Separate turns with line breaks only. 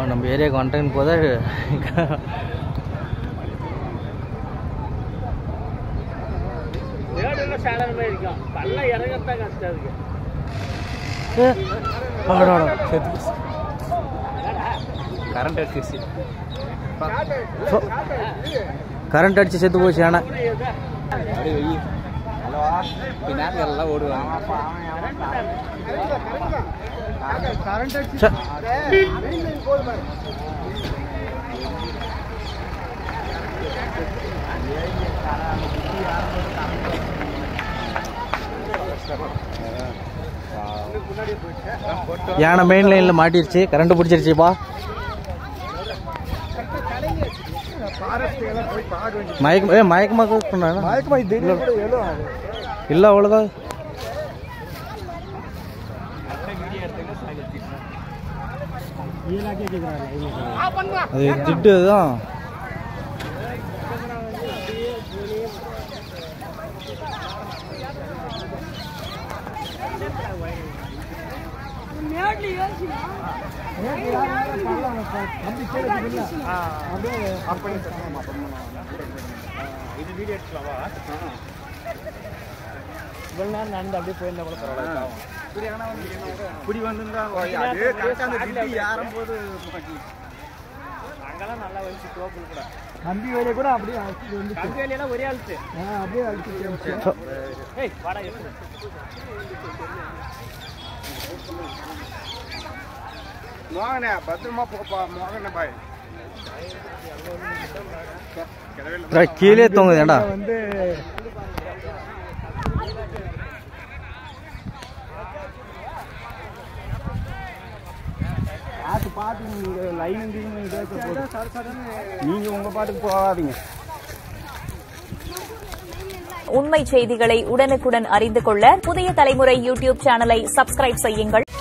நம்ம ஏரியாவுக்கு வந்துட்டேன்னு போதா
வேடுல சாதாரணமா இருக்கும் பல்ல இறங்கத்தான் கஷ்டம் இருக்கு
கரண்ட் அடிச்சிருச்சு
கரண்ட் அடிச்சு செத்து போச்சு யானை
அப்படியே வெயி அல்லவா பின்னாடி எல்லாம் ஓடுவாங்க
ச- யானை மெயின் லைன்ல மாட்டிருச்சு கரண்ட் பிடிச்சிருச்சுப்பா மயக்கம் ஏ மயக்கமாக பண்ணாங்க
மயக்கமா திடீர்னு கூட எழும்
இல்லை அவ்வளோதான் அது திட்டு தான்
அப்படியே ஆஃப் பண்ணி தரணுமா
இது வீடியோ எடுத்துக்கலாமா இவ்வளவு நேரம் நடந்து அப்படியே போயிருந்தா கூட பரவாயில்ல
இப்படி வந்துருந்தா அதே கரெக்டா அந்த திட்டி யாரும் போது
அங்கெல்லாம் நல்லா வந்துச்சு தோப்புல கூட
கம்பி வேலையை கூட அப்படியே அழைச்சிட்டு வந்துச்சு
கம்பி வேலையெல்லாம் ஒரே ஆளுச்சு
ஆ, அப்படியே அழைச்சிட்டு
ஏய் வாடா எடுத்து
மோகனே பத்திரமா போப்பா மோகனே பாய்
கீழே தொங்குது ஏண்டா
வந்து பார்த்து பார்த்து நீங்க லைன் நீங்க உங்க பாட்டுக்கு போகாதீங்க
உண்மை செய்திகளை உடனுக்குடன் அறிந்து கொள்ள புதிய தலைமுறை யூடியூப் சேனலை சப்ஸ்கிரைப் செய்யுங்கள்